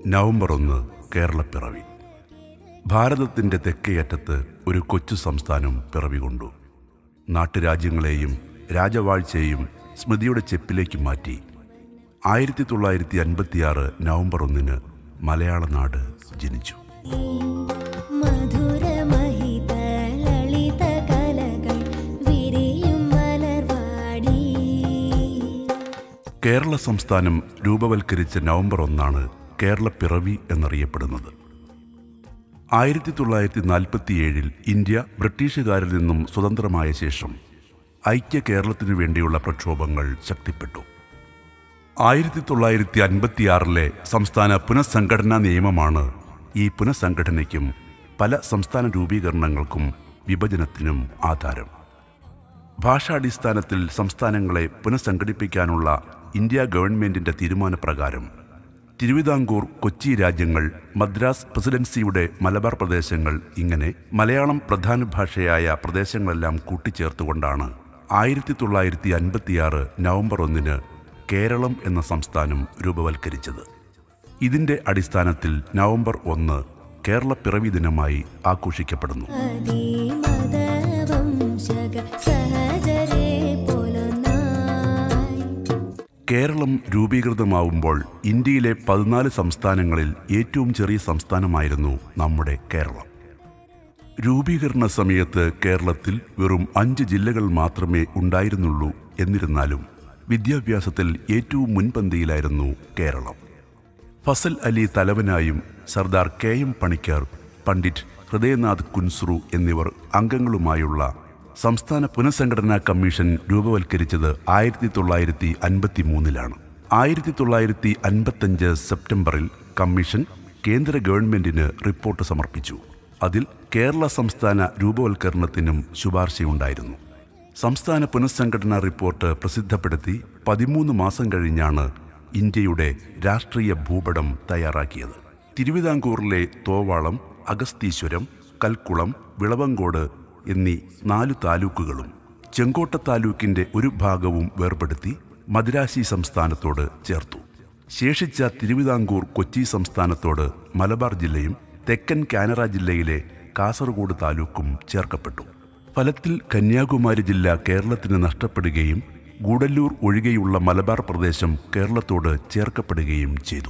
November ഒന്ന് കേരളപ്പിറവി ഭാരതത്തിൻ്റെ തെക്കേയറ്റത്ത് ഒരു കൊച്ചു സംസ്ഥാനം പിറവി കൊണ്ടു നാട്ടുരാജ്യങ്ങളെയും രാജവാഴ്ചയെയും സ്മൃതിയുടെ ചെപ്പിലേക്ക് മാറ്റി ആയിരത്തി തൊള്ളായിരത്തി അൻപത്തിയാറ് നവംബർ ഒന്നിന് മലയാള നാട് ജനിച്ചു മധുരമഹിത ലളിത കലകൾ വിരിയും മലർവാടി കേരള സംസ്ഥാനം രൂപവൽക്കരിച്ച നവംബർ ഒന്നാണ് കേരളപ്പിറവി എന്നറിയപ്പെടുന്നത് ആയിരത്തി തൊള്ളായിരത്തി നാൽപ്പത്തിയേഴിൽ ഇന്ത്യ ബ്രിട്ടീഷുകാരിൽ നിന്നും സ്വതന്ത്രമായ ശേഷം ഐക്യ കേരളത്തിനു വേണ്ടിയുള്ള പ്രക്ഷോഭങ്ങൾ ശക്തിപ്പെട്ടു ആയിരത്തി തൊള്ളായിരത്തി അൻപത്തിയാറിലെ സംസ്ഥാന പുനഃസംഘടനാ നിയമമാണ് ഈ പുനഃസംഘടനയ്ക്കും പല സംസ്ഥാന രൂപീകരണങ്ങൾക്കും വിഭജനത്തിനും ആധാരം ഭാഷാടിസ്ഥാനത്തിൽ സംസ്ഥാനങ്ങളെ പുനഃസംഘടിപ്പിക്കാനുള്ള ഇന്ത്യ ഗവൺമെന്റിന്റെ തീരുമാനപ്രകാരം തിരുവിതാംകൂർ കൊച്ചി രാജ്യങ്ങൾ മദ്രാസ് പ്രസിഡൻസിയുടെ മലബാർ പ്രദേശങ്ങൾ ഇങ്ങനെ മലയാളം പ്രധാന ഭാഷയായ പ്രദേശങ്ങളെല്ലാം കൂട്ടിച്ചേർത്തുകൊണ്ടാണ് ആയിരത്തി തൊള്ളായിരത്തി അൻപത്തിയാറ് നവംബർ ഒന്നിന് കേരളം എന്ന സംസ്ഥാനം രൂപവൽക്കരിച്ചത് ഇതിന്റെ അടിസ്ഥാനത്തിൽ നവംബർ ഒന്ന് കേരളപ്പിറവി ദിനമായി ആഘോഷിക്കപ്പെടുന്നു അതിമതവംശക സഹജരേ പോലൊന്നായി കേരളം രൂപീകൃതമാവുമ്പോൾ ഇന്ത്യയിലെ പതിനാല് സംസ്ഥാനങ്ങളിൽ ഏറ്റവും ചെറിയ സംസ്ഥാനമായിരുന്നു നമ്മുടെ കേരളം രൂപീകരണ സമയത്ത് കേരളത്തിൽ വെറും അഞ്ച് ജില്ലകൾ മാത്രമേ ഉണ്ടായിരുന്നുള്ളൂ എന്നിരുന്നാലും വിദ്യാഭ്യാസത്തിൽ ഏറ്റവും മുൻപന്തിയിലായിരുന്നു കേരളം ഫസൽ അലി തലവനായും സർദാർ കെ എം പണിക്കർ പണ്ഡിറ്റ് ഹൃദയനാഥ് കുൻസ്രു എന്നിവർ അംഗങ്ങളുമായുള്ള സംസ്ഥാന പുനഃസംഘടനാ കമ്മീഷൻ രൂപവൽക്കരിച്ചത് ആയിരത്തി തൊള്ളായിരത്തി അൻപത്തി മൂന്നിലാണ് ആയിരത്തി തൊള്ളായിരത്തി അൻപത്തഞ്ച് സെപ്റ്റംബറിൽ കമ്മീഷൻ കേന്ദ്ര ഗവൺമെന്റിന് റിപ്പോർട്ട് സമർപ്പിച്ചു അതിൽ കേരള സംസ്ഥാന രൂപവൽക്കരണത്തിനും ശുപാർശയുണ്ടായിരുന്നു സംസ്ഥാന പുനഃസംഘടനാ റിപ്പോർട്ട് പ്രസിദ്ധപ്പെടുത്തി പതിമൂന്ന് മാസം കഴിഞ്ഞാണ് ഇന്ത്യയുടെ രാഷ്ട്രീയ ഭൂപടം തയ്യാറാക്കിയത് തിരുവിതാംകൂറിലെ തോവാളം അഗസ്തീശ്വരം കൽക്കുളം വിളവങ്കോട് എന്നീ നാലു താലൂക്കുകളും ചെങ്കോട്ട താലൂക്കിന്റെ ഒരു ഭാഗവും വേർപെടുത്തി മദ്രാശി സംസ്ഥാനത്തോട് ചേർത്തു ശേഷിച്ച തിരുവിതാംകൂർ കൊച്ചി സംസ്ഥാനത്തോട് മലബാർ ജില്ലയും തെക്കൻ കാനറ ജില്ലയിലെ കാസർഗോഡ് താലൂക്കും ചേർക്കപ്പെട്ടു ഫലത്തിൽ കന്യാകുമാരി ജില്ല കേരളത്തിന് നഷ്ടപ്പെടുകയും ഗൂഡല്ലൂർ ഒഴികെയുള്ള മലബാർ പ്രദേശം കേരളത്തോട് ചേർക്കപ്പെടുകയും ചെയ്തു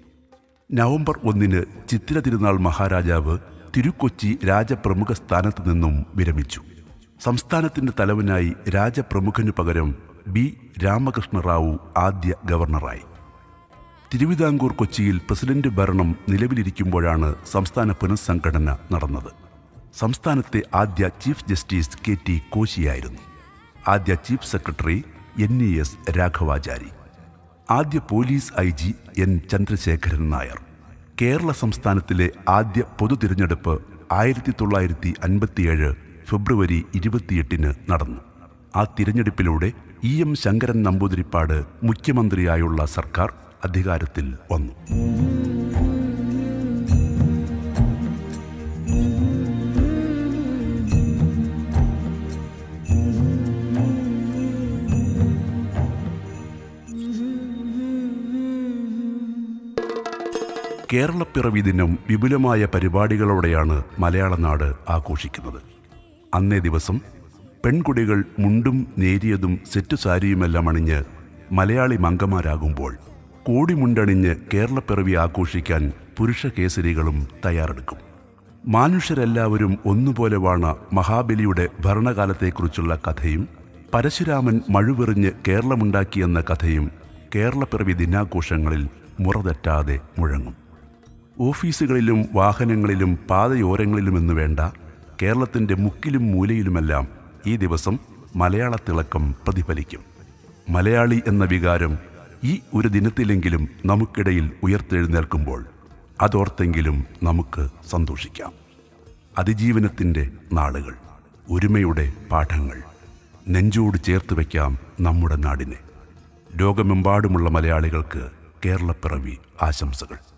നവംബർ ഒന്നിന് ചിത്തിര തിരുനാൾ മഹാരാജാവ് തിരുക്കൊച്ചി രാജപ്രമുഖ സ്ഥാനത്ത് നിന്നും വിരമിച്ചു സംസ്ഥാനത്തിന്റെ തലവനായി രാജപ്രമുഖനു പകരം ബി രാമകൃഷ്ണ റാവു ആദ്യ ഗവർണറായി തിരുവിതാംകൂർ കൊച്ചിയിൽ പ്രസിഡന്റ് ഭരണം നിലവിലിരിക്കുമ്പോഴാണ് സംസ്ഥാന പുനഃസംഘടന നടന്നത് സംസ്ഥാനത്തെ ആദ്യ ചീഫ് ജസ്റ്റിസ് കെ ടി കോശിയായിരുന്നു ആദ്യ chief secretary N E S Raghavachari ആദ്യ police I G N Chandrasekharan Nair Kerala സംസ്ഥാനത്തിലെ ആദ്യ പൊതു തിരഞ്ഞെടുപ്പ് ആയിരത്തി തൊള്ളായിരത്തി അൻപത്തിയേഴ് ഫെബ്രുവരി ഇരുപത്തിയെട്ടിന് നടന്നു ആ തിരഞ്ഞെടുപ്പിലൂടെ ഇ എം ശങ്കരൻ നമ്പൂതിരിപ്പാട് മുഖ്യമന്ത്രിയായുള്ള സർക്കാർ അധികാരത്തിൽ വന്നു കേരളപ്പിറവി ദിനം വിപുലമായ പരിപാടികളോടെയാണ് മലയാള നാട് ആഘോഷിക്കുന്നത് അന്നേ ദിവസം പെൺകുടികൾ മുണ്ടും നേരിയതും സെറ്റു സാരിയുമെല്ലാം അണിഞ്ഞ് മലയാളി മങ്കമാരാകുമ്പോൾ കോടിമുണ്ടണിഞ്ഞ് കേരളപ്പിറവി ആഘോഷിക്കാൻ പുരുഷ കേസരികളും തയ്യാറെടുക്കും മാനുഷ്യരെല്ലാവരും ഒന്നുപോലെ വാണ മഹാബലിയുടെ ഭരണകാലത്തെക്കുറിച്ചുള്ള കഥയും പരശുരാമൻ മഴുവെറിഞ്ഞ് കേരളമുണ്ടാക്കിയെന്ന കഥയും കേരളപ്പിറവി ദിനാഘോഷങ്ങളിൽ മുറതെറ്റാതെ മുഴങ്ങും ഓഫീസുകളിലും വാഹനങ്ങളിലും പാതയോരങ്ങളിലുമെന്ന് വേണ്ട കേരളത്തിൻ്റെ മുക്കിലും മൂലയിലുമെല്ലാം ഈ ദിവസം മലയാള തിളക്കം പ്രതിഫലിക്കും മലയാളി എന്ന വികാരം ഈ ഒരു ദിനത്തിലെങ്കിലും നമുക്കിടയിൽ ഉയർത്തെഴുന്നേൽക്കുമ്പോൾ അതോർത്തെങ്കിലും നമുക്ക് സന്തോഷിക്കാം അതിജീവനത്തിൻ്റെ നാളുകൾ ഒരുമയുടെ പാഠങ്ങൾ നെഞ്ചോട് ചേർത്ത് വയ്ക്കാം നമ്മുടെ നാടിനെ ലോകമെമ്പാടുമുള്ള മലയാളികൾക്ക് കേരളപ്പിറവി ആശംസകൾ